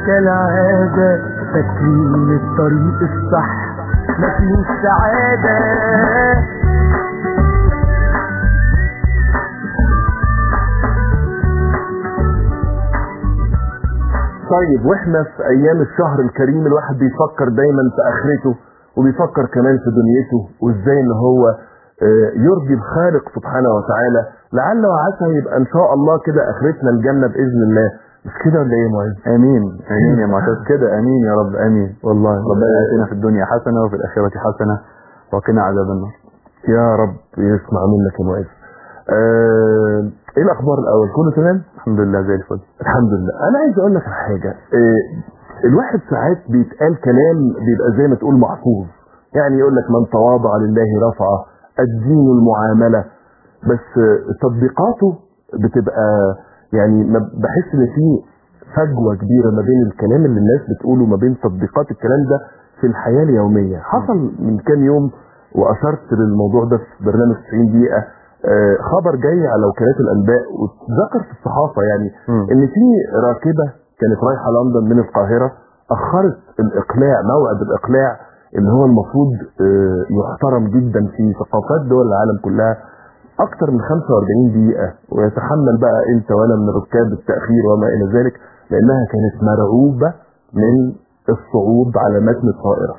كالعادة فاكرين الطريق الصح ما فيهوش سعادة طيب واحنا في ايام الشهر الكريم الواحد بيفكر دايما في اخرته وبيفكر كمان في دنيته وازاي ان هو آه، يرضي الخالق سبحانه وتعالى لعل وعسى يبقى ان شاء الله كده اخرتنا الجنه باذن الله مش كده ولا ايه يا معز؟ امين امين يا معتز كده امين يا رب امين والله ربنا ياتينا في الدنيا حسنه وفي الاخره حسنه وقنا عذاب النار يا رب يسمع منك يا معز. آه، ايه الاخبار الاول؟ كله تمام؟ الحمد لله زي الفل الحمد لله انا عايز اقول لك على حاجه آه، الواحد ساعات بيتقال كلام بيبقى زي ما تقول محفوظ يعني يقول لك من تواضع لله رفعه الدين المعامله بس آه، تطبيقاته بتبقى يعني ما بحس ان في فجوه كبيره ما بين الكلام اللي الناس بتقوله وما بين تطبيقات الكلام ده في الحياه اليوميه حصل من كام يوم واشرت للموضوع ده في برنامج 90 دقيقه آه، خبر جاي على وكالات الانباء واتذكر في الصحافه يعني مم. ان في راكبه كانت رايحه لندن من القاهره اخرت الاقلاع موعد الاقلاع اللي هو المفروض آه، يحترم جدا في ثقافات دول العالم كلها اكتر من 45 دقيقه ويتحمل بقى انت وانا من ركاب التاخير وما الى ذلك لانها كانت مرعوبه من الصعود على متن الطائره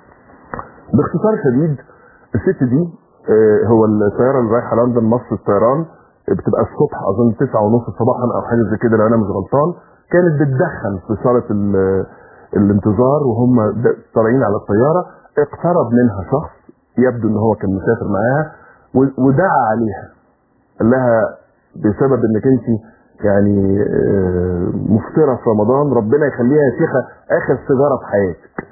باختصار شديد الست دي آه، هو الطياره اللي رايحه لندن مصر الطيران بتبقى الصبح اظن تسعة ونص صباحا او حاجه زي كده لو انا مش غلطان كانت بتدخن في صاله ال- الانتظار وهم د- طالعين على الطياره اقترب منها شخص يبدو ان هو كان مسافر معاها و- ودعا عليها قال لها بسبب انك انت يعني آه، مفطره في رمضان ربنا يخليها يا شيخه اخر سيجاره في حياتك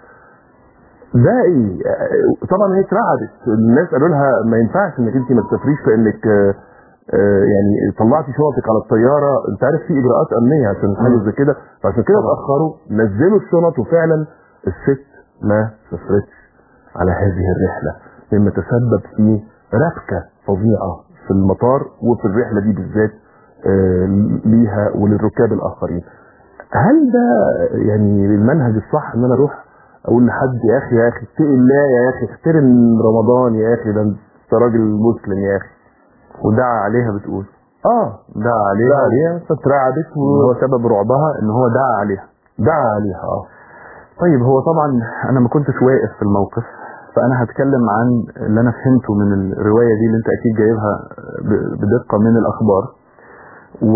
ده ايه آه، طبعا هي اترعبت الناس قالوا لها ما ينفعش انك انت ما تسافريش فانك آه، آه، يعني طلعتي شنطك على الطياره انت عارف في اجراءات امنيه عشان حاجه زي كده فعشان كده اتاخروا نزلوا الشنط وفعلا الست ما سافرتش على هذه الرحله مما تسبب في ربكه فظيعه في المطار وفي الرحله دي بالذات آه، ليها وللركاب الاخرين هل ده يعني المنهج الصح ان انا اروح اقول لحد يا اخي يا اخي اتقي الله يا اخي احترم رمضان يا اخي ده انت راجل مسلم يا اخي ودعا عليها بتقول اه دعا عليها دعا عليها فاترعبت إن هو سبب رعبها ان هو دعا عليها ودعا عليها اه طيب هو طبعا انا ما كنتش واقف في الموقف فانا هتكلم عن اللي انا فهمته من الروايه دي اللي انت اكيد جايبها ب- بدقه من الاخبار و...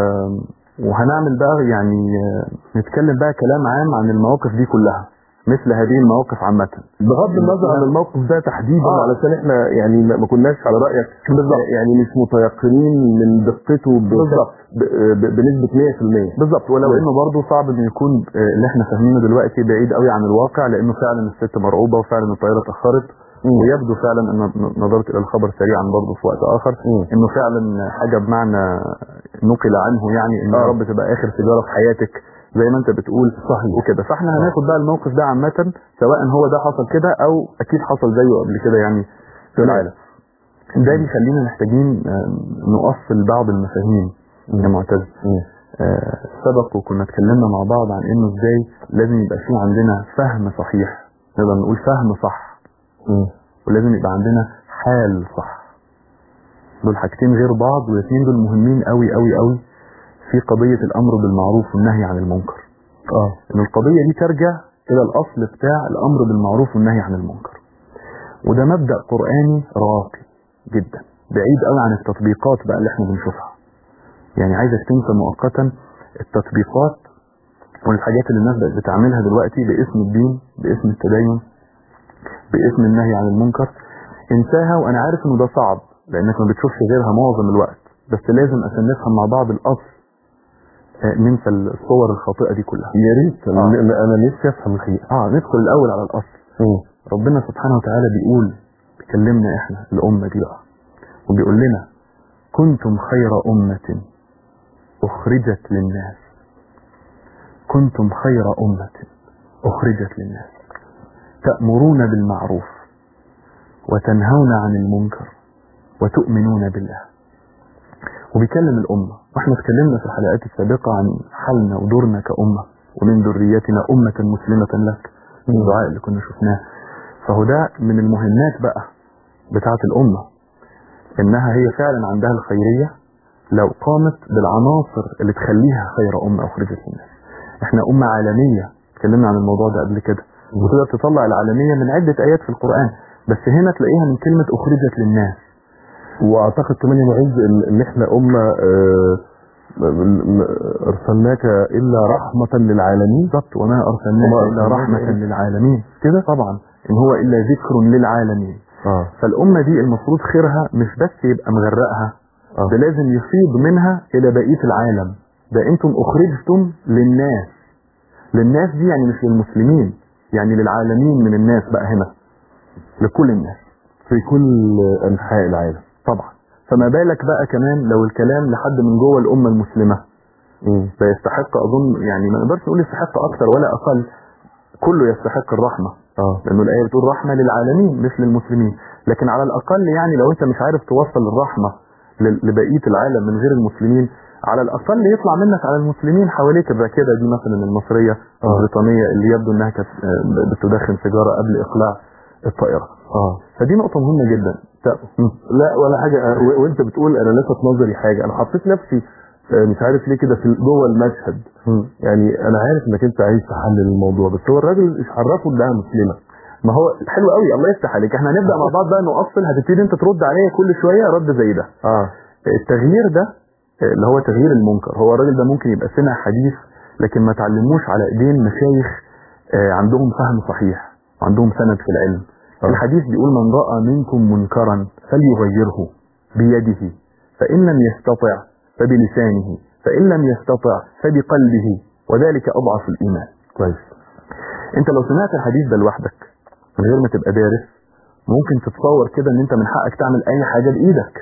وهنعمل بقى يعني آه، نتكلم بقى كلام عام عن المواقف دي كلها مثل هذه المواقف عامه بغض النظر عن الموقف ده تحديدا آه. علشان احنا يعني ما ما كناش على رايك بالظبط. يعني مش متيقنين من دقته ب- بالظبط. ب- ب- بنسبه 100% بالظبط ولو مم. انه برضه صعب انه يكون آه، اللي احنا فاهمينه دلوقتي بعيد قوي عن الواقع لانه فعلا الست مرعوبه وفعلا الطياره اتاخرت مم. ويبدو فعلا ان نظرت الى الخبر سريعا برضه في وقت اخر مم. انه فعلا حاجه بمعنى نقل عنه يعني ان آه. يا رب تبقى اخر سيجاره في حياتك زي ما انت بتقول صحيح. وكده فاحنا هناخد بقى الموقف ده عامه سواء هو ده حصل كده او اكيد حصل زيه قبل كده يعني في تمام. العالم ده بيخلينا محتاجين آه، نؤصل بعض المفاهيم يا معتز مم. آه، سبق وكنا اتكلمنا مع بعض عن انه ازاي لازم يبقى في عندنا فهم صحيح نقدر نقول فهم صح مم. ولازم يبقى عندنا حال صح دول حاجتين غير بعض والاثنين دول مهمين قوي قوي قوي في قضية الأمر بالمعروف والنهي عن المنكر اه إن القضية دي ترجع إلى الأصل بتاع الأمر بالمعروف والنهي عن المنكر وده مبدأ قرآني راقي جدا بعيد قوي عن التطبيقات بقى اللي احنا بنشوفها يعني عايزك تنسى مؤقتا التطبيقات والحاجات اللي الناس بقت بتعملها دلوقتي باسم الدين باسم التدين باسم النهي عن المنكر انساها وانا عارف انه ده صعب لانك ما بتشوفش غيرها معظم الوقت بس لازم عشان نفهم مع بعض الاصل آه، ننسى الصور الخاطئه دي كلها يا ريت انا آه. انا نفسي افهم الحقيقه اه ندخل الاول على الاصل مم. ربنا سبحانه وتعالى بيقول بيكلمنا احنا الامه دي بقى وبيقول لنا كنتم خير امه اخرجت للناس كنتم خير امه اخرجت للناس تامرون بالمعروف وتنهون عن المنكر وتؤمنون بالله وبيكلم الأمة واحنا اتكلمنا في الحلقات السابقة عن حالنا ودورنا كأمة ومن ذريتنا أمة مسلمة لك الدعاء اللي كنا شفناه فهو ده من المهمات بقى بتاعة الأمة إنها هي فعلا عندها الخيرية لو قامت بالعناصر اللي تخليها خير أمة أخرجت للناس احنا أمة عالمية اتكلمنا عن الموضوع ده قبل كده وتقدر تطلع العالمية من عدة آيات في القرآن بس هنا تلاقيها من كلمة أخرجت للناس واعتقد كمان يا معز ان ان احنا امه آه، م- م- ارسلناك الا رحمه للعالمين بالظبط وما أرسلناك وما إلا أرسلناك رحمة إلا- للعالمين كده طبعا إن هو إلا ذكر للعالمين اه فالأمة دي المفروض خيرها مش بس يبقى مغرقها آه. ده لازم يفيض منها إلى بقية العالم ده أنتم أخرجتم للناس للناس دي يعني مش للمسلمين يعني للعالمين من الناس بقى هنا لكل الناس في كل انحاء العالم طبعا فما بالك بقى كمان لو الكلام لحد من جوه الأمة المسلمة مم. ده يستحق أظن يعني ما نقدرش نقول يستحق أكثر ولا أقل كله يستحق الرحمة اه لأنه الآية بتقول رحمة للعالمين مش للمسلمين لكن على الأقل يعني لو أنت مش عارف توصل الرحمة ل- لبقية العالم من غير المسلمين على الأقل يطلع منك على المسلمين حواليك الراكدة دي مثلا المصرية آه. البريطانية اللي يبدو أنها كانت آه، بتدخن سيجارة قبل إقلاع الطائرة اه فدي نقطة مهمة جدا ت- م. لا ولا حاجه آه، و- وانت بتقول انا لفت نظري حاجه انا حطيت نفسي آه، مش عارف ليه كده في جوه المشهد يعني انا عارف انك انت عايز تحلل الموضوع بس هو الراجل مش عرفه انها مسلمه ما هو حلو قوي الله يفتح عليك احنا هنبدأ مع بعض بقى نؤصل هتبتدي انت ترد عليا كل شوية رد زي ده اه التغيير ده آه، اللي هو تغيير المنكر هو الراجل ده ممكن يبقى سمع حديث لكن ما تعلموش على ايدين مشايخ آه، عندهم فهم صحيح وعندهم سند في العلم آه. الحديث بيقول من رأى منكم منكرا فليغيره بيده فإن لم يستطع فبلسانه فإن لم يستطع فبقلبه وذلك أضعف الإيمان كويس انت لو سمعت الحديث ده لوحدك من غير ما تبقى دارس ممكن تتصور كده ان انت من حقك تعمل اي حاجة بايدك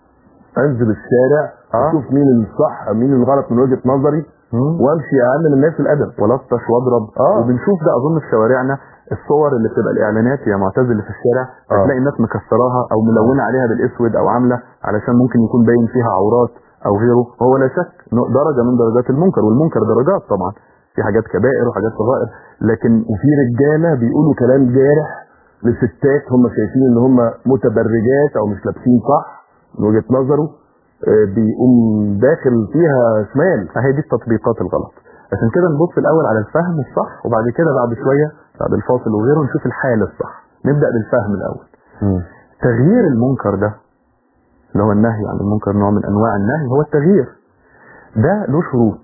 انزل الشارع آه. اشوف مين الصح مين الغلط من وجهه نظري وامشي اعلم الناس الادب ولطش واضرب آه. وبنشوف ده اظن في شوارعنا الصور اللي بتبقى الاعلانات يا معتز اللي في الشارع آه. هتلاقي الناس مكسراها او ملونه عليها بالاسود او عامله علشان ممكن يكون باين فيها عورات او غيره هو لا شك إنه درجه من درجات المنكر والمنكر درجات طبعا في حاجات كبائر وحاجات صغائر لكن وفي رجاله بيقولوا كلام جارح لستات هم شايفين ان هم متبرجات او مش لابسين صح من وجهه نظره آه، بيقوم داخل فيها شمال فهي دي التطبيقات الغلط عشان كده نبص الاول على الفهم الصح وبعد كده بعد شويه بعد الفاصل وغيره نشوف الحال الصح نبدا بالفهم الاول تغيير المنكر ده اللي هو النهي عن المنكر نوع من انواع النهي هو التغيير ده له شروط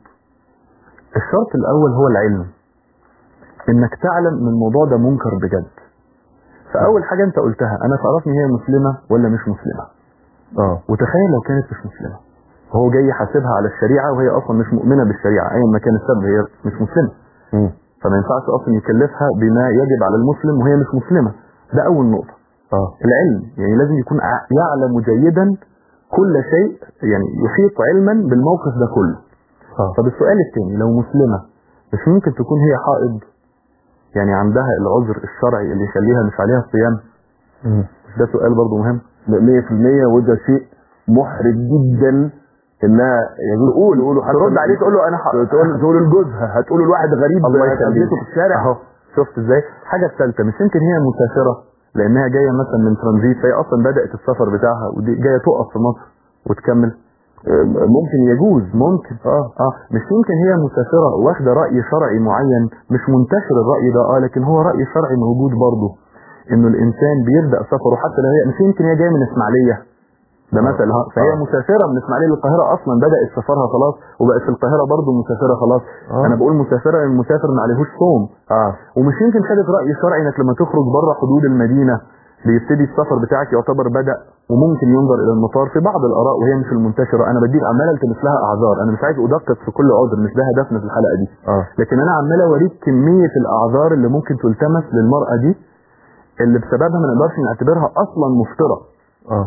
الشرط الاول هو العلم انك تعلم ان الموضوع ده منكر بجد فاول حاجه انت قلتها انا تعرفني هي مسلمه ولا مش مسلمه اه وتخيل لو كانت مش مسلمه وهو جاي يحاسبها على الشريعه وهي اصلا مش مؤمنه بالشريعه ايا ما كان السبب هي مش مسلمه مم. فما ينفعش اصلا يكلفها بما يجب على المسلم وهي مش مسلمه ده اول نقطه اه العلم يعني لازم يكون ع- يعلم جيدا كل شيء يعني يحيط علما بالموقف ده كله اه طب السؤال الثاني لو مسلمة مش ممكن تكون هي حائض يعني عندها العذر الشرعي اللي يخليها مش عليها الصيام مم. مش ده سؤال برضو مهم 100% وده شيء محرج جدا انها يعني تقول تقول ترد عليه تقول له انا حائض تقول تقول لجوزها هتقول لواحد غريب الله يخليك قابلته في الشارع اهو شفت ازاي الحاجه الثالثه مش يمكن هي مسافره لانها جايه مثلا من ترانزيت فهي اصلا بدات السفر بتاعها ودي جايه تقف في مصر وتكمل آه، ممكن يجوز ممكن اه اه مش يمكن هي مسافرة واخدة رأي شرعي معين مش منتشر الرأي ده اه لكن هو رأي شرعي موجود برضه انه الانسان بيبدأ سفره حتى لو هي مش يمكن هي جاية من اسماعيلية ده آه. مثل ها فهي آه. مسافرة من اسماعيلية للقاهرة اصلا بدأت سفرها خلاص وبقت في القاهرة برضه مسافرة خلاص آه. انا بقول مسافرة لان المسافر ما عليهوش صوم اه ومش يمكن خدت رأي شرعي انك لما تخرج بره حدود المدينة بيبتدي السفر بتاعك يعتبر بدأ وممكن ينظر الى المطار في بعض الاراء وهي مش المنتشرة انا بديك عمال التمس لها اعذار انا مش عايز ادقق في كل عذر مش ده هدفنا في الحلقة دي اه لكن انا عمال اوريك كمية الاعذار اللي ممكن تلتمس للمرأة دي اللي بسببها ما نقدرش نعتبرها اصلا مفطرة اه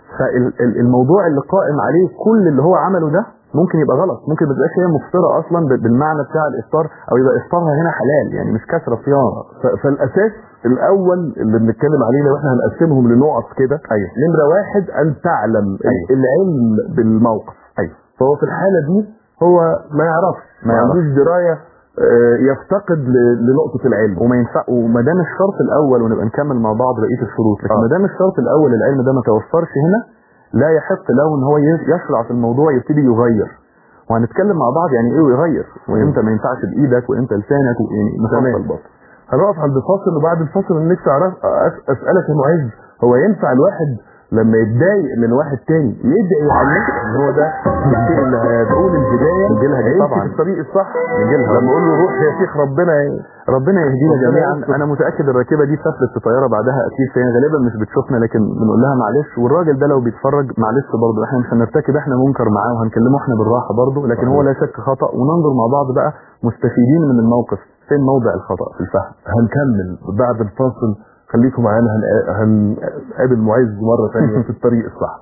فالموضوع اللي قائم عليه كل اللي هو عمله ده ممكن يبقى غلط ممكن ما تبقاش هي مفطرة اصلا ب- بالمعنى بتاع الافطار او يبقى افطارها هنا حلال يعني مش كسرة صيام ف- فالاساس الاول اللي بنتكلم عليه لو احنا هنقسمهم لنقط كده ايوه نمره واحد ان تعلم ال- أيوة. العلم بالموقف ايوه فهو في الحاله دي هو ما يعرفش ما ما يعرفش. عندوش درايه آه، يفتقد ل- لنقطه العلم وما ينفع وما دام الشرط الاول ونبقى نكمل مع بعض بقيه الشروط لكن آه. ما دام الشرط الاول العلم ده ما توفرش هنا لا يحق له ان هو ي- يشرع في الموضوع يبتدي يغير وهنتكلم مع بعض يعني ايه يغير وامتى ما ينفعش بايدك وامتى لسانك يعني تمام. مفصل برضه هنقف عند فاصل وبعد الفاصل نفسي اعرف أس- اسالك يا معز هو ينفع الواحد لما يتضايق من واحد تاني يدعي عليه ان هو ده الشيء اللي هيدعوه للهدايه نجيلها دي هيمشي طبعا. في الطريق الصح نجيلها. لما اقول له روح يا شيخ ربنا ي- ربنا يهدينا ربنا جميعا يستر. انا متاكد الراكبه دي سافرت في طياره بعدها اكيد فهي غالبا مش بتشوفنا لكن بنقول لها معلش والراجل ده لو بيتفرج معلش برضه احنا مش هنرتكب احنا منكر معاه وهنكلمه احنا بالراحه برضه لكن هو لا شك خطا وننظر مع بعض بقى مستفيدين من الموقف فين موضع الخطا في الفهم هنكمل بعد الفاصل خليكم معانا هن- هنقابل معز مره ثانيه في الطريق الصح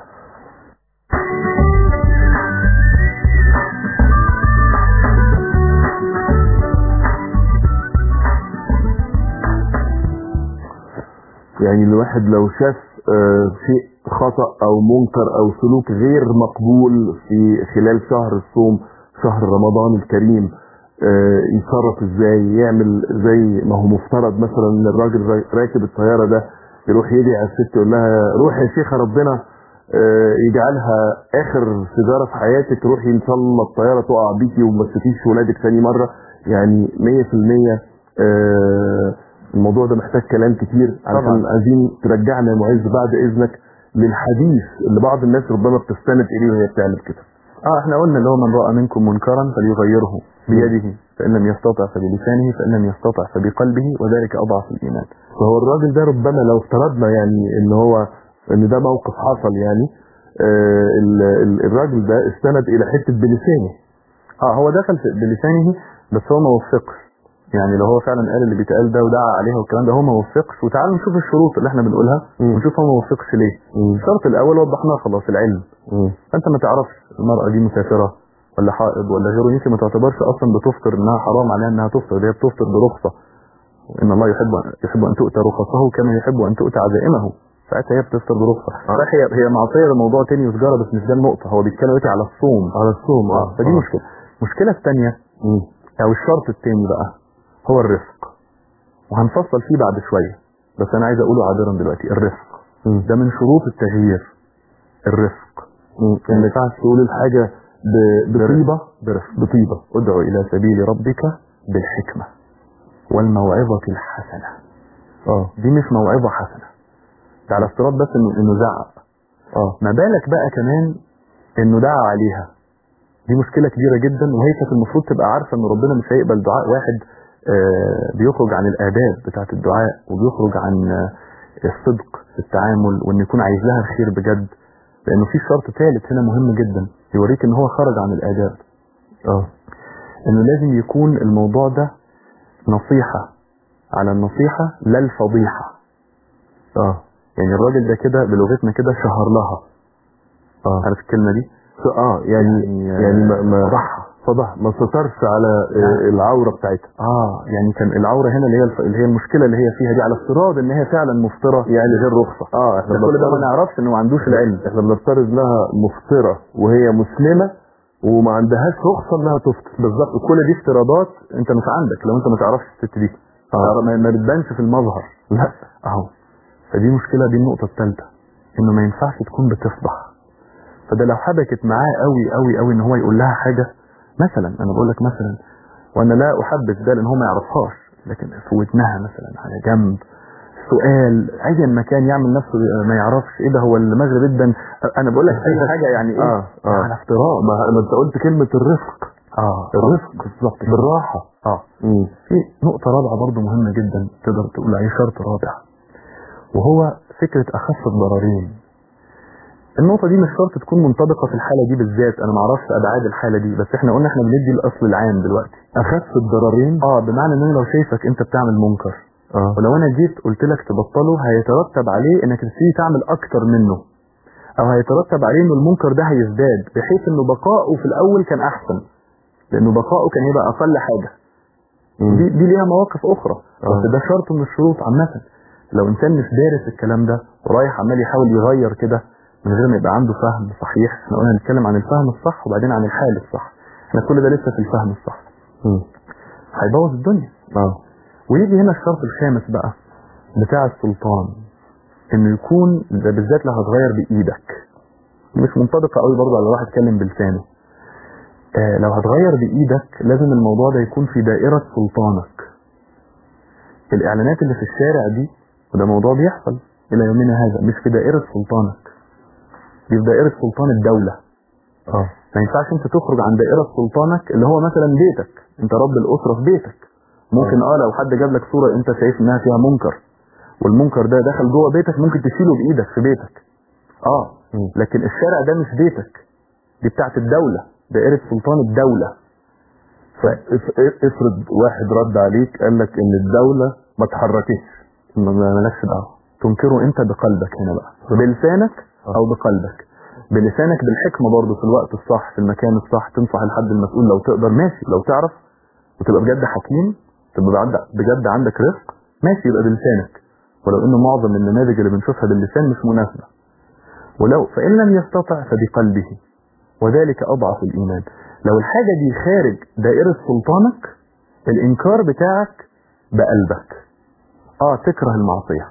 يعني الواحد لو شاف آه، شيء خطأ أو منكر أو سلوك غير مقبول في خلال شهر الصوم شهر رمضان الكريم آه، يتصرف ازاي يعمل زي ما هو مفترض مثلا ان الراجل را- راكب الطيارة ده يروح يدعي على الست يقول لها روح يا شيخة ربنا آه، يجعلها اخر سيجارة في حياتك روحي ان شاء الله الطيارة تقع بيكي وما تشوفيش ولادك ثاني مرة يعني 100% آه، الموضوع ده محتاج كلام كتير عشان طبعا. عايزين ترجعنا يا معز بعد اذنك للحديث اللي بعض الناس ربما بتستند اليه وهي بتعمل كده اه احنا قلنا اللي هو من راى منكم منكرا فليغيره بيده فان لم يستطع فبلسانه فان لم يستطع فبقلبه وذلك اضعف الايمان فهو الراجل ده ربما لو افترضنا يعني ان هو ان ده موقف حصل يعني آه ال- ال- الراجل ده استند الى حته بلسانه اه هو دخل في بلسانه بس هو ما وفقش يعني لو هو فعلا قال اللي بيتقال ده ودعا عليها والكلام ده هو ما وفقش وتعالوا نشوف الشروط اللي احنا بنقولها مم. ونشوف هو ما وفقش ليه الشرط الاول وضحناه خلاص العلم فانت ما تعرفش المرأة دي مسافرة ولا حائض ولا غيره يمكن ما تعتبرش اصلا بتفطر انها حرام عليها انها تفطر دي بتفطر برخصة وان الله يحب يحب ان تؤتى رخصه كما يحب ان تؤتى عزائمه ساعتها هي بتفطر برخصة صحيح هي هي معصية لموضوع تاني وسجارة بس مش ده النقطة هو بيتكلم دلوقتي على الصوم على الصوم اه فدي مشكلة المشكلة الثانية او الشرط الثاني بقى هو الرفق وهنفصل فيه بعد شوية بس انا عايز اقوله عابرا دلوقتي الرفق ده من شروط التغيير الرفق ما ينفعش تقول الحاجه ب- بطيبه برفق بطيبه ادعو الى سبيل ربك بالحكمة والموعظة الحسنة اه دي مش موعظة حسنة ده على افتراض بس انه انه زعق اه ما بالك بقى كمان انه دعا عليها دي مشكلة كبيرة جدا وهي كانت المفروض تبقى عارفة ان ربنا مش هيقبل دعاء واحد آه، بيخرج عن الآداب بتاعة الدعاء وبيخرج عن آه، الصدق في التعامل وان يكون عايز لها الخير بجد لانه في شرط ثالث هنا مهم جدا يوريك ان هو خرج عن الآداب اه انه لازم يكون الموضوع ده نصيحة على النصيحة لا الفضيحة اه يعني الراجل ده كده بلغتنا كده شهر لها اه عارف الكلمة دي اه يعني يعني، يعني ما ما فضحها. فضح ما سترش على آه، العوره بتاعتها اه يعني كان العورة هنا اللي هي الف... اللي هي المشكلة اللي هي فيها دي على افتراض ان هي فعلا مفترة يعني غير رخصة اه احنا ده كل ده ما بنفترض نعرفش انه ما عندوش العلم احنا بنفترض انها مفطره وهي مسلمه وما عندهاش رخصه انها تفطر بالظبط وكل دي افتراضات انت مش عندك لو انت ما تعرفش الست دي آه. ما ما بتبانش في المظهر لا اهو فدي مشكلة دي النقطة الثالثة انه ما ينفعش تكون بتفضح فده لو حبكت معاه قوي قوي قوي ان هو يقول لها حاجة مثلا انا بقول لك مثلا وانا لا احبذ ده لان هو ما يعرفهاش لكن في ودنها مثلا على جنب سؤال ايا مكان يعمل نفسه ما يعرفش ايه ده هو المغرب جدا انا بقول لك اي حاجة يعني ايه اه اه على افتراض ما ما انت قلت كلمه الرفق اه الرفق بالظبط كده. بالراحه اه مم. في نقطة رابعة برضو مهمة جدا تقدر تقول عليه شرط رابع وهو فكرة أخف الضررين النقطة دي مش شرط تكون منطبقة في الحالة دي بالذات أنا معرفش أبعاد الحالة دي بس إحنا قلنا إحنا بندي الأصل العام دلوقتي اخف الضررين آه بمعنى إن أنا لو شايفك أنت بتعمل منكر اه ولو أنا جيت قلت لك تبطله هيترتب عليه إنك تبتدي تعمل أكتر منه أو هيترتب عليه إنه المنكر ده هيزداد بحيث إنه بقائه في الأول كان أحسن لأنه بقائه كان يبقى أقل حاجة مم. دي, دي ليها مواقف اخرى آه. بس ده شرط من الشروط عامه لو انسان مش دارس الكلام ده ورايح عمال يحاول يغير كده من غير ما يبقى عنده فهم صحيح احنا قلنا نتكلم عن الفهم الصح وبعدين عن الحال الصح احنا كل ده لسه في الفهم الصح مم. هيبوظ الدنيا اه ويجي هنا الشرط الخامس بقى بتاع السلطان انه يكون ده بالذات لو هتغير بايدك مش منطبقه قوي برضه على واحد يتكلم بلسانه آه لو هتغير بايدك لازم الموضوع ده يكون في دائره سلطانك الاعلانات اللي في الشارع دي وده موضوع بيحصل الى يومنا هذا مش في دائره سلطانك دي في دائره سلطان الدوله اه ما ينفعش انت تخرج عن دائره سلطانك اللي هو مثلا بيتك انت رب الاسره في بيتك ممكن اه لو حد جاب لك صوره انت شايف انها فيها منكر والمنكر ده دخل جوه بيتك ممكن تشيله بايدك في بيتك اه مم. لكن الشارع ده مش بيتك دي بتاعت الدوله دائره سلطان الدوله اف- افرض واحد رد عليك قال لك ان الدولة ما اتحركتش ما- ما- مالكش دعوه تنكره انت بقلبك هنا بقى بلسانك او بقلبك بلسانك بالحكمه برضه في الوقت الصح في المكان الصح تنصح الحد المسؤول لو تقدر ماشي لو تعرف وتبقى بجد حكيم تبقى بجد, بجد عندك رزق ماشي يبقى بلسانك ولو ان معظم النماذج اللي بنشوفها باللسان مش مناسبه ولو فان لم يستطع فبقلبه وذلك اضعف الايمان لو الحاجه دي خارج دائره سلطانك الانكار بتاعك بقلبك اه تكره المعصيه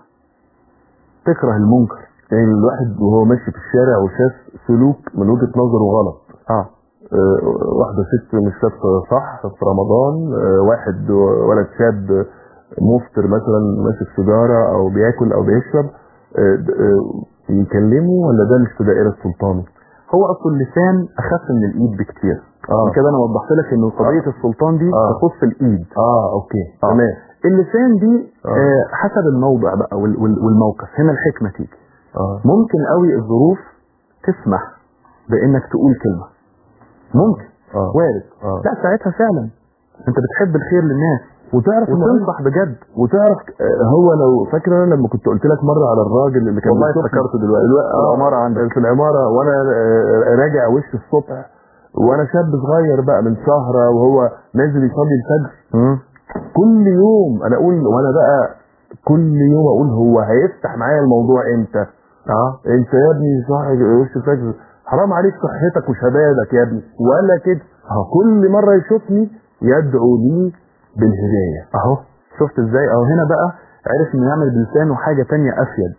تكره المنكر يعني الواحد وهو ماشي في الشارع وشاف سلوك من وجهة نظره غلط اه آه، واحدة ست مش لابسة صح في رمضان آه، واحد ولد شاب مفطر مثلا ماسك سيجارة او بياكل او بيشرب آه، د- آه، يكلمه ولا ده مش في دائرة سلطانه؟ هو اصل اللسان اخف من الايد بكتير اه كده انا وضحت لك ان قضيه السلطان دي آه. تخص الايد اه اوكي آه. تمام اللسان دي آه. آه حسب الموضع بقى وال- وال- والموقف هنا الحكمه تيجي اه ممكن قوي الظروف تسمح بانك تقول كلمه ممكن اه وارد آه. لا ساعتها فعلا انت بتحب الخير للناس وتعرف إن وتنصح بجد وتعرف آه، هو لو فاكر انا لما كنت قلت لك مره على الراجل اللي كان والله بيشوفني افتكرته دلوقتي. الوقت في العمارة عندك. في العماره وانا آه، راجع وش الصبح وانا شاب صغير بقى من سهره وهو نازل يصلي الفجر مم. كل يوم انا اقول وانا بقى كل يوم اقول هو هيفتح معايا الموضوع امتى اه انت يا ابني صاحي وش الفجر حرام عليك صحتك وشبابك يا ابني ولا كده اهو كل مره يشوفني يدعو لي بالهدايه اهو شفت ازاي اهو هنا بقى عرف انه يعمل بلسانه حاجه تانية افيد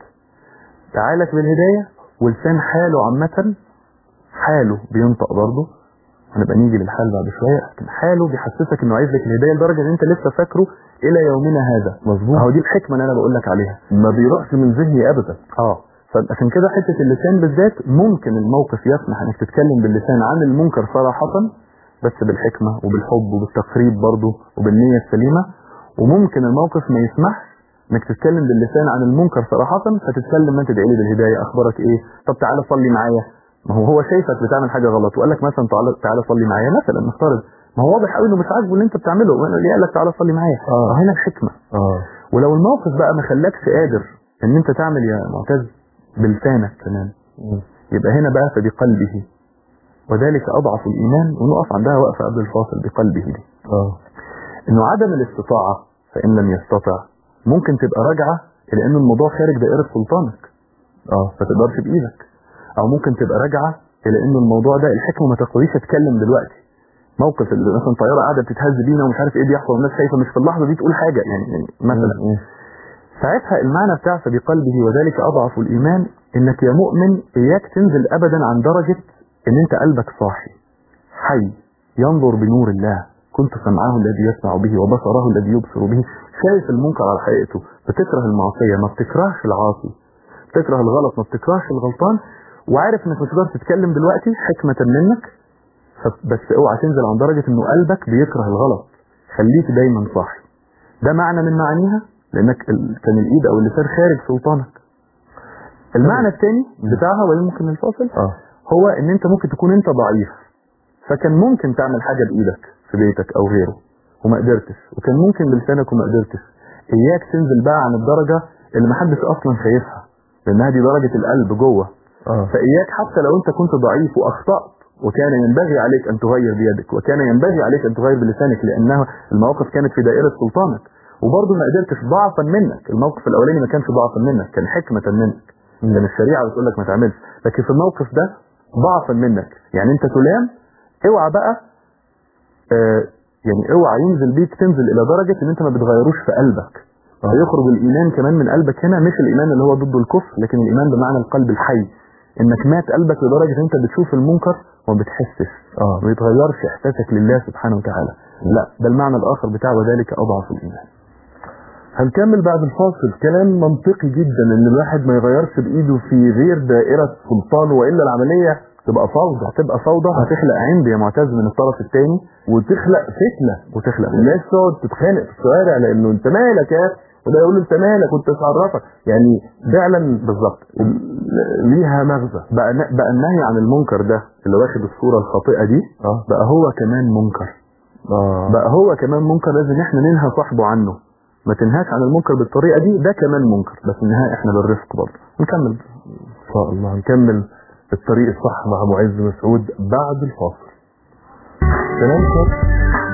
تعالك بالهدايه ولسان حاله عامه حاله بينطق برضه هنبقى نيجي للحال بعد شويه لكن حاله بيحسسك انه عايز لك الهدايه لدرجه ان انت لسه فاكره الى يومنا هذا مظبوط اهو دي الحكمه اللي انا بقول لك عليها ما بيروحش من ذهني ابدا اه فعشان كده حته اللسان بالذات ممكن الموقف يسمح انك تتكلم باللسان عن المنكر صراحه بس بالحكمه وبالحب وبالتقريب برضه وبالنيه السليمه وممكن الموقف ما يسمحش انك تتكلم باللسان عن المنكر صراحه فتتكلم ما تدعي لي بالهدايه اخبارك ايه طب تعالى صلي معايا ما هو هو شايفك بتعمل حاجه غلط وقال لك مثلا تعالى تعالى صلي معايا مثلا نفترض ما هو واضح قوي انه مش عاجبه اللي انت بتعمله ليه قال لك تعالى صلي معايا آه. هنا الحكمه اه ولو الموقف بقى ما خلاكش قادر ان انت تعمل يا معتز بلسانك كمان يبقى هنا بقى فبقلبه وذلك اضعف الايمان ونقف عندها وقفه قبل الفاصل بقلبه دي اه انه عدم الاستطاعه فان لم يستطع ممكن تبقى راجعه الى ان الموضوع خارج دائره سلطانك اه فتقدرش بايدك او ممكن تبقى راجعه الى ان الموضوع ده الحكمه ما تقتضيش اتكلم دلوقتي موقف اللي مثلا طياره قاعده بتتهز بينا ومش عارف ايه بيحصل والناس شايفه مش في اللحظه دي تقول حاجه يعني, يعني مثلا مم. ساعتها المعنى بتاع فبقلبه وذلك اضعف الايمان انك يا مؤمن اياك تنزل ابدا عن درجه ان انت قلبك صاحي حي ينظر بنور الله كنت سمعه الذي يسمع به وبصره الذي يبصر به شايف المنكر على حقيقته بتكره المعصيه ما بتكرهش العاصي بتكره الغلط ما بتكرهش الغلطان وعارف انك مش هتقدر تتكلم دلوقتي حكمه منك ف- بس اوعى تنزل عن درجه انه قلبك بيكره الغلط خليك دايما صاحي ده معنى من معانيها لانك ال- كان الايد او اللسان خارج سلطانك المعنى الثاني بتاعها ولا ممكن الفاصل اه هو ان انت ممكن تكون انت ضعيف فكان ممكن تعمل حاجه بايدك في بيتك او غيره وما قدرتش وكان ممكن بلسانك وما قدرتش اياك تنزل بقى عن الدرجه اللي محدش اصلا شايفها لانها دي درجه القلب جوه اه فإياك حتى لو أنت كنت ضعيف وأخطأت وكان ينبغي عليك أن تغير بيدك وكان ينبغي عليك أن تغير بلسانك لأنها المواقف كانت في دائرة سلطانك وبرضه ما قدرتش ضعفا منك الموقف الأولاني ما كانش ضعفا منك كان حكمة منك كان الشريعة بتقول لك ما تعملش لكن في الموقف ده ضعفا منك يعني أنت تلام اوعى بقى آه يعني اوعى ينزل بيك تنزل الى درجه ان انت ما بتغيروش في قلبك فيخرج الايمان كمان من قلبك هنا مش الايمان اللي هو ضد الكفر لكن الايمان بمعنى القلب الحي انك مات قلبك لدرجه ان انت بتشوف المنكر وما بتحسش اه ما يتغيرش احساسك لله سبحانه وتعالى لا ده المعنى الاخر بتاع وذلك اضعف الايمان هنكمل بعد الفاصل كلام منطقي جدا ان الواحد ما يغيرش بايده في غير دائرة سلطانه والا العملية تبقى فوضى هتبقى فوضى هتخلق عند يا معتز من الطرف الثاني وتخلق فتنة وتخلق الناس تقعد تتخانق في الشوارع لانه انت مالك يا أخي؟ وده يقول له انت مالك وانت تعرفك يعني فعلا بالظبط ليها مغزى بقى بقى النهي عن المنكر ده اللي واخد الصوره الخاطئه دي اه بقى هو كمان منكر اه بقى هو كمان منكر لازم احنا ننهى صاحبه عنه ما تنهاش عن المنكر بالطريقه دي ده كمان منكر بس النهايه احنا بالرفق برضه نكمل ان شاء الله هنكمل الطريق الصح مع معز مسعود بعد الفاصل كلام صح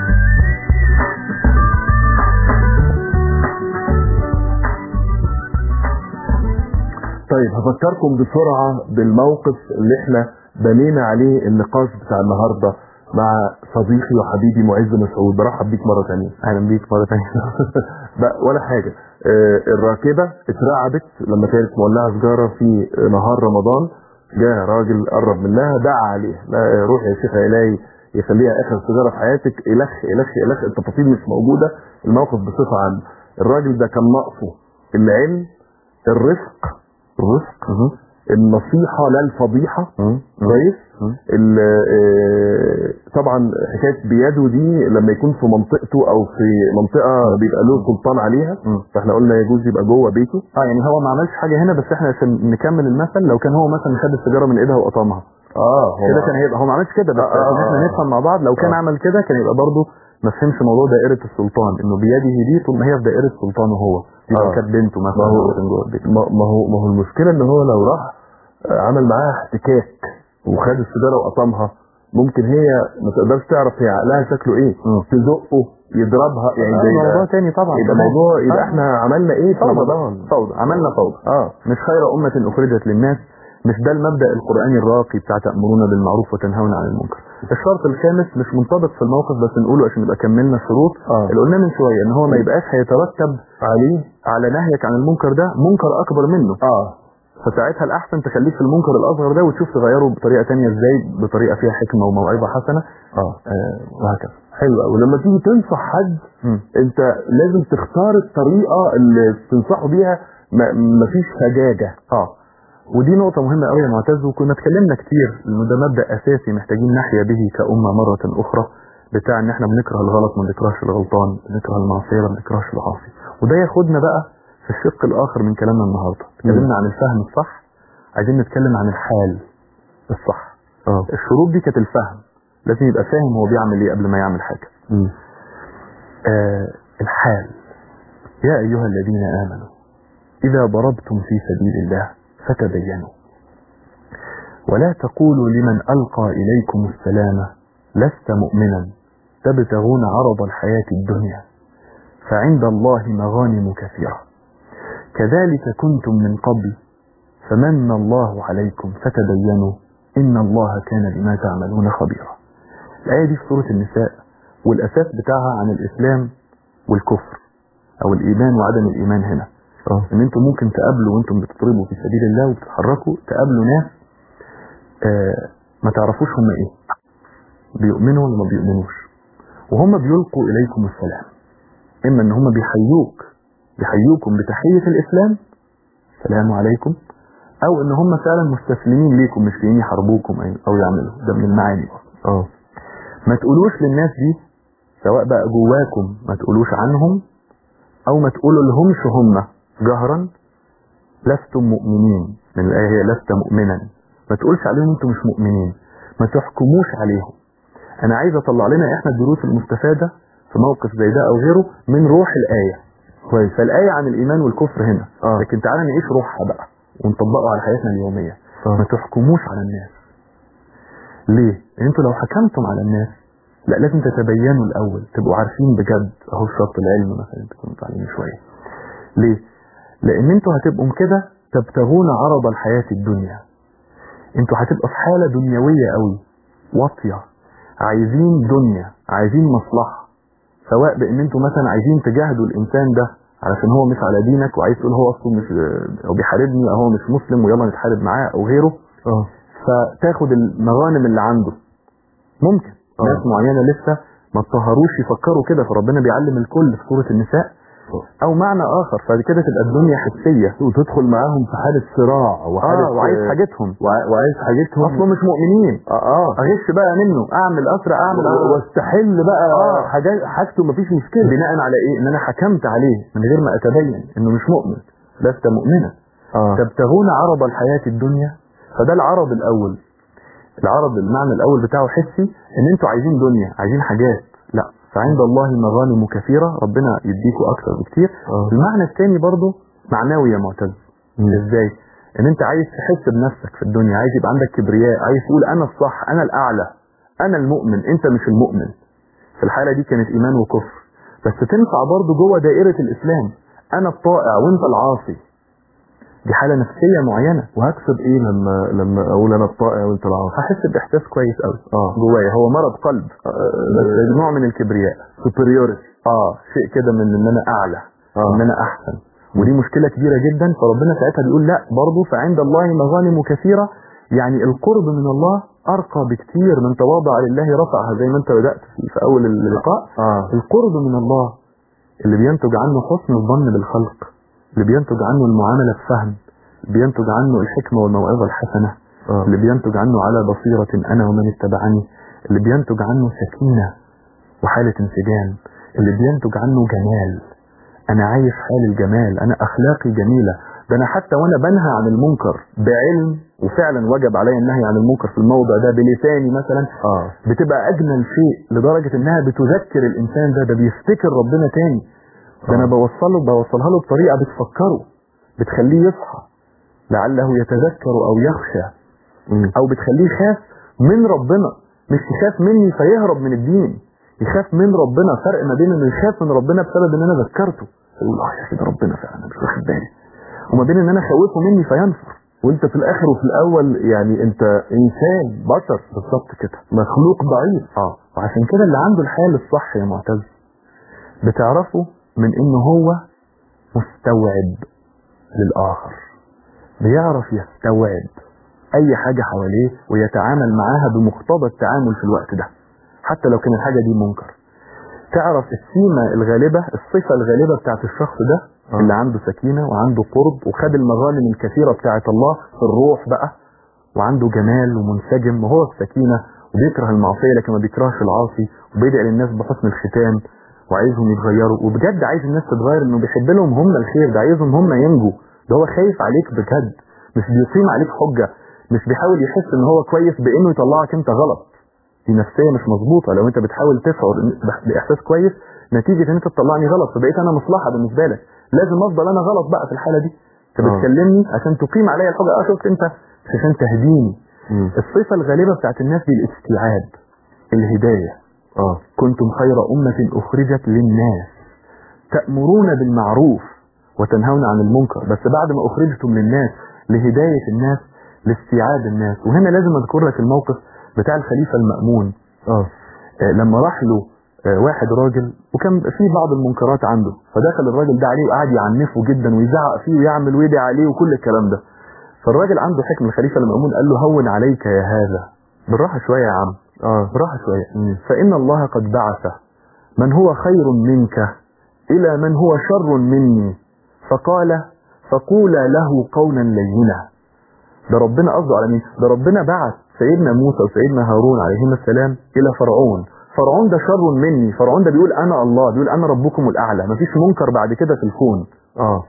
طيب هفكركم بسرعة بالموقف اللي احنا بنينا عليه النقاش بتاع النهاردة مع صديقي وحبيبي معز مسعود برحب بيك مرة تانية اهلا بيك مره ثانيه بقى ولا حاجة آه، الراكبة اترعبت لما كانت مولعة سجارة في نهار رمضان جاء راجل قرب منها دعا عليها لا روح يا شيخ إلهي يخليها آخر سجارة في حياتك إلخ إلخ إلخ التفاصيل مش موجودة الموقف بصفة عامة الراجل ده كان ناقصه العلم الرفق الرفق النصيحة لا الفضيحة كويس ال- آه، طبعا حكايه بيده دي لما يكون في منطقته او في منطقه بيبقى له سلطان عليها مم. فاحنا قلنا يجوز يبقى جوه بيته اه يعني هو ما عملش حاجه هنا بس احنا عشان نكمل المثل لو كان هو مثلا خد السيجاره من ايدها وقطمها اه هو كده كان هيبقى هو ما عملش كده بس آه، آه، عشان احنا آه. نفهم مع بعض لو كان آه. عمل كده كان يبقى برضه ما فهمش موضوع دائره السلطان انه بيده دي طول ما هي في دائره سلطانه هو يبقى آه. كانت بنته ما مثلا هو مثلا جوه البيت ما ما هو ما هو المشكله ان هو لو راح آه، عمل معاها احتكاك وخد السيجاره وقطمها ممكن هي ما تقدرش تعرف هي عقلها شكله ايه مم. تزقه يضربها يعني آه، زي موضوع تاني طبعا يبقى كمان. موضوع يبقى آه. احنا عملنا ايه في فوضى رمضان فوضى عملنا فوضى اه مش خير أمة أخرجت للناس مش ده المبدأ القرآني الراقي بتاع تأمرون بالمعروف وتنهون عن المنكر الشرط الخامس مش منطبق في الموقف بس نقوله عشان نبقى كملنا الشروط آه. اللي قلناه من شوية ان هو ما يبقاش هيترتب عليه على نهيك عن المنكر ده منكر أكبر منه اه فساعتها الأحسن تخليك في المنكر الأصغر ده وتشوف تغيره بطريقة تانية ازاي بطريقة فيها حكمة وموعظة حسنة اه آه وهكذا حلو قوي لما تيجي تنصح حد مم. انت لازم تختار الطريقه اللي تنصحه بيها ما- مفيش سجاجه اه ودي نقطة مهمة قوي يا معتز وكنا اتكلمنا كتير انه ده مبدأ اساسي محتاجين نحيا به كأمة مرة اخرى بتاع ان احنا بنكره الغلط ما بنكرهش الغلطان بنكره المعصية ما بنكرهش العاصي وده ياخدنا بقى في الشق الاخر من كلامنا النهاردة اتكلمنا عن الفهم الصح عايزين نتكلم عن الحال الصح اه الشروط دي كانت الفهم لازم يبقى فاهم هو بيعمل ايه قبل ما يعمل حاجة آه الحال يا أيها الذين آمنوا إذا ضربتم في سبيل الله فتبينوا ولا تقولوا لمن ألقى إليكم السلام لست مؤمنا تبتغون عرض الحياة الدنيا فعند الله مغانم كثيرة كذلك كنتم من قبل فمن الله عليكم فتبينوا إن الله كان بما تعملون خبيرا الآية دي في سورة النساء والأساس بتاعها عن الإسلام والكفر أو الإيمان وعدم الإيمان هنا اه ان انتم ممكن تقابلوا وانتم بتضربوا في سبيل الله وبتتحركوا تقابلوا ناس آه ما تعرفوش هم ايه بيؤمنوا ولا ما بيؤمنوش وهم بيلقوا اليكم السلام اما ان هم بيحيوك بيحيوكم بتحية الاسلام السلام عليكم او ان هم فعلا مستسلمين ليكم مش جايين يحاربوكم أي- او يعملوا ده من المعاني اه ما تقولوش للناس دي سواء بقى جواكم ما تقولوش عنهم او ما تقولوا لهمش هم جهرا لستم مؤمنين من الآية هي لست مؤمنا ما تقولش عليهم انتم مش مؤمنين ما تحكموش عليهم انا عايز اطلع لنا احنا الدروس المستفادة في موقف زي ده او غيره من روح الآية كويس فالآية عن الإيمان والكفر هنا آه. لكن تعالى نعيش روحها بقى ونطبقه على حياتنا اليومية آه. ما تحكموش على الناس ليه؟ لأن انتوا لو حكمتم على الناس لا لازم تتبينوا الأول تبقوا عارفين بجد أهو شرط العلم مثلا تكونوا متعلمين شوية ليه؟ لأن انتوا هتبقوا كده تبتغون عرض الحياة الدنيا انتوا هتبقى في حالة دنيوية قوي واطية عايزين دنيا عايزين مصلحة سواء بان انتوا مثلا عايزين تجاهدوا الانسان ده علشان هو مش على دينك وعايز تقول هو اصله مش او بيحاربني او هو مش مسلم ويلا نتحارب معاه او غيره اه فتاخد المغانم اللي عنده ممكن آه. ناس معينة لسه ما اتطهروش يفكروا كده فربنا بيعلم الكل في سورة النساء او معنى اخر فبعد كده تبقى الدنيا حسية وتدخل معاهم في حالة صراع وحالة اه وعايز حاجتهم وع- وعايز حاجتهم اصله مش مؤمنين اه اه اغش بقى منه اعمل اسرع اعمل و- واستحل بقى آه. حاجات حاجته مفيش مشكلة بناء على ايه ان انا حكمت عليه من غير ما اتبين انه مش مؤمن لست مؤمنا اه تبتغون عرض الحياة الدنيا فده العرض الاول العرض المعنى الاول بتاعه حسي ان انتوا عايزين دنيا عايزين حاجات لا فعند الله مغانم كثيرة ربنا يديكوا اكثر بكتير آه. المعنى الثاني برضو معنوي يا معتز ازاي ان انت عايز تحس بنفسك في الدنيا عايز يبقى عندك كبرياء عايز تقول انا الصح انا الاعلى انا المؤمن انت مش المؤمن في الحالة دي كانت ايمان وكفر بس تنفع برضو جوه دائرة الاسلام انا الطائع وانت العاصي دي حالة نفسية معينة وهكسب ايه لما لما اقول انا الطائع وانت العاصي هحس باحساس كويس قوي اه جوايا هو مرض قلب بس نوع من الكبرياء سوبريوريتي اه شيء كده من ان انا اعلى آه. ان انا احسن ودي مشكلة كبيرة جدا فربنا ساعتها بيقول لا برضه فعند الله مغانم كثيرة يعني القرب من الله ارقى بكتير من تواضع لله رفعها زي ما انت بدأت في في اول اللقاء اه القرب من الله اللي بينتج عنه حسن الظن بالخلق اللي بينتج عنه المعاملة بفهم اللي بينتج عنه الحكمة والموعظة الحسنة اه اللي بينتج عنه على بصيرة أنا ومن اتبعني اللي بينتج عنه سكينة وحالة انسجام اللي بينتج عنه جمال أنا عايش حال الجمال أنا أخلاقي جميلة ده أنا حتى وأنا بنهى عن المنكر بعلم وفعلا وجب علي النهي عن المنكر في الموضع ده بلساني مثلا اه بتبقى أجمل شيء لدرجة إنها بتذكر الإنسان ده ده بيفتكر ربنا تاني ده أنا آه. بوصله بوصلها له بطريقة بتفكره بتخليه يصحى لعله يتذكر أو يخشى مم. او بتخليه يخاف من ربنا مش يخاف مني فيهرب من الدين يخاف من ربنا فرق ما بين انه يخاف من ربنا بسبب ان انا ذكرته يقول اه يا كده ربنا فعلا أنا مش واخد بالي وما بين ان انا خوفه مني فينفر وانت في الاخر وفي الاول يعني انت انسان بشر بالظبط كده مخلوق ضعيف اه وعشان كده اللي عنده الحال الصح يا معتز بتعرفه من ان هو مستوعب للاخر بيعرف يستوعب اي حاجة حواليه ويتعامل معاها بمقتضى التعامل في الوقت ده حتى لو كان الحاجة دي منكر تعرف السيمة الغالبة الصفة الغالبة بتاعت الشخص ده آه. اللي عنده سكينة وعنده قرب وخد المغانم الكثيرة بتاعت الله في الروح بقى وعنده جمال ومنسجم وهو السكينة وبيكره المعصية لكن ما بيكرهش العاصي وبيدعي للناس بحسن الختام وعايزهم يتغيروا وبجد عايز الناس تتغير انه بيحب لهم هم الخير ده عايزهم هم ينجوا ده هو خايف عليك بجد مش بيقيم عليك حجة مش بيحاول يحس ان هو كويس بانه يطلعك انت غلط دي نفسية مش مظبوطة لو انت بتحاول تشعر إن- باحساس كويس نتيجة ان انت تطلعني غلط فبقيت انا مصلحة بالنسبة لك لازم افضل انا غلط بقى في الحالة دي انت آه. بتكلمني عشان تقيم عليا الحجة اه شفت انت مش عشان تهديني مم. الصفة الغالبة بتاعت الناس دي الاستيعاب الهداية اه كنتم خير أمة أخرجت للناس تأمرون بالمعروف وتنهون عن المنكر بس بعد ما أخرجتم للناس لهداية الناس لاستيعاب الناس وهنا لازم أذكر لك الموقف بتاع الخليفة المأمون اه آه، لما راح له آه، واحد راجل وكان في بعض المنكرات عنده فدخل الراجل ده عليه وقعد يعنفه جدا ويزعق فيه ويعمل ويدعي عليه وكل الكلام ده فالراجل عنده حكم الخليفة المأمون قال له هون عليك يا هذا بالراحة شوية يا عم اه بالراحة شوية فإن الله قد بعث من هو خير منك إلى من هو شر مني فقال فقولا له قولا لينا ده ربنا قصده على مين ده ربنا بعث سيدنا موسى وسيدنا هارون عليهما السلام إلى فرعون فرعون ده شر مني فرعون ده بيقول أنا الله بيقول أنا ربكم الأعلى مفيش منكر بعد كده في الكون اه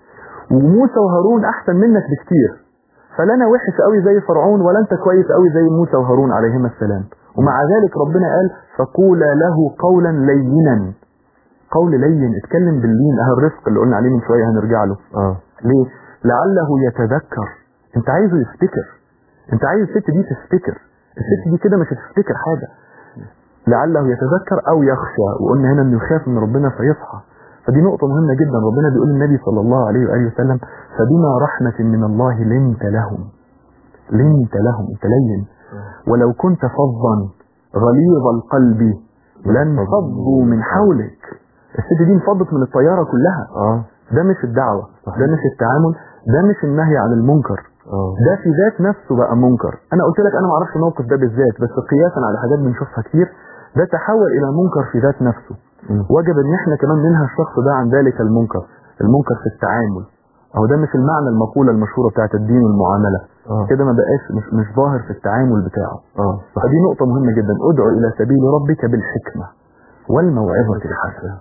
وموسى وهارون أحسن منك بكتير فلا انا وحش قوي زي فرعون ولا انت كويس قوي زي موسى وهارون عليهما السلام ومع ذلك ربنا قال فقولا له قولا لينا قول لين اتكلم باللين اهو الرفق اللي قلنا عليه من شويه هنرجع له اه ليه لعله يتذكر انت عايزه يفتكر انت عايز الست دي تفتكر الست دي كده مش هتفتكر حاجه لعله يتذكر او يخشى وقلنا هنا انه يخاف من ربنا فيصحى فدي نقطة مهمة جدا ربنا بيقول للنبي صلى الله عليه وآله وسلم فبما رحمة من الله لنت لهم لنت لهم انت لين ولو كنت فظا غليظ القلب لانفضوا من حولك الست دي انفضت من الطياره كلها اه ده مش الدعوه صحيح. ده مش التعامل ده مش النهي عن المنكر اه ده في ذات نفسه بقى منكر انا قلت لك انا ما اعرفش الموقف ده بالذات بس قياسا على حاجات بنشوفها كتير ده تحول الى منكر في ذات نفسه مم. وجب ان احنا كمان ننهى الشخص ده عن ذلك المنكر المنكر في التعامل اهو ده مش المعنى المقولة المشهورة بتاعت الدين والمعاملة اه كده ما بقاش مش, مش ظاهر في التعامل بتاعه اه صح فدي نقطة مهمة جدا ادعو الى سبيل ربك بالحكمة والموعظة الحسنة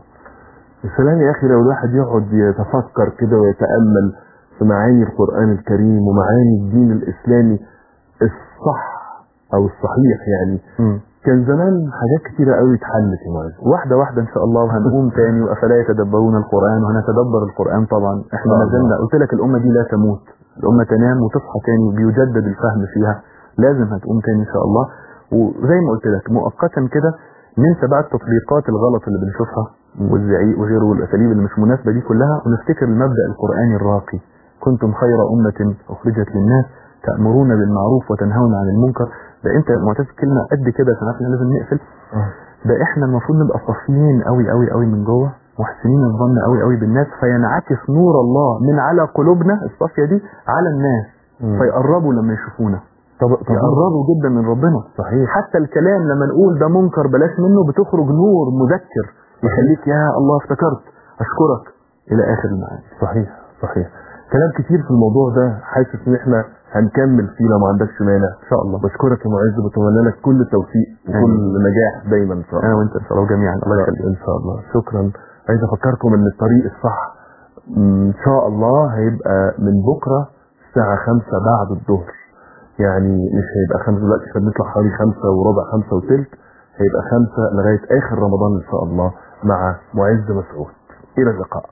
يا سلام يا اخي لو الواحد يقعد يتفكر كده ويتامل في معاني القران الكريم ومعاني الدين الاسلامي الصح او الصحيح يعني مم. كان زمان حاجات كتيره قوي اتحلت يا معز واحدة واحدة ان شاء الله وهنقوم تاني وافلا يتدبرون القرآن وهنتدبر القرآن طبعا احنا آه. ما زلنا قلت لك الامة دي لا تموت الامة تنام وتصحى تاني وبيجدد الفهم فيها لازم هتقوم تاني ان شاء الله وزي ما قلت لك مؤقتا كده ننسى بقى التطبيقات الغلط اللي بنشوفها والزعيق وغيره والاساليب اللي مش مناسبة دي كلها ونفتكر المبدأ القرآني الراقي كنتم خير أمة أخرجت للناس تأمرون بالمعروف وتنهون عن المنكر ده انت معتز كلمة قد كده عشان عارف ان لازم نقفل ده احنا المفروض نبقى صافيين قوي قوي قوي من جوه محسنين الظن قوي قوي بالناس فينعكس نور الله من على قلوبنا الصافيه دي على الناس مم. فيقربوا لما يشوفونا طب طب يقربوا جدا من ربنا صحيح حتى الكلام لما نقول ده منكر بلاش منه بتخرج نور مذكر يخليك يا الله افتكرت اشكرك الى اخر المعاني صحيح صحيح كلام كتير في الموضوع ده حاسس ان احنا هنكمل فيه لو ما عندكش مانع ان شاء الله بشكرك يا معز بتمنى لك كل التوفيق وكل نجاح دايما ان شاء الله انا وانت ان شاء الله جميعا الله يخليك ان شاء الله شكرا عايز افكركم ان الطريق الصح ان شاء الله هيبقى من بكره الساعه خمسة بعد الظهر يعني مش هيبقى خمسة دلوقتي احنا بنطلع حوالي خمسة وربع خمسة وثلث هيبقى خمسة لغاية آخر رمضان إن شاء الله مع معز مسعود إلى اللقاء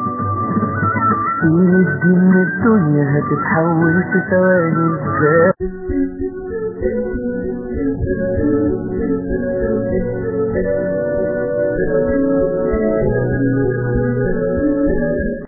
شيل الدين من الدنيا هتتحول في ثواني ازاي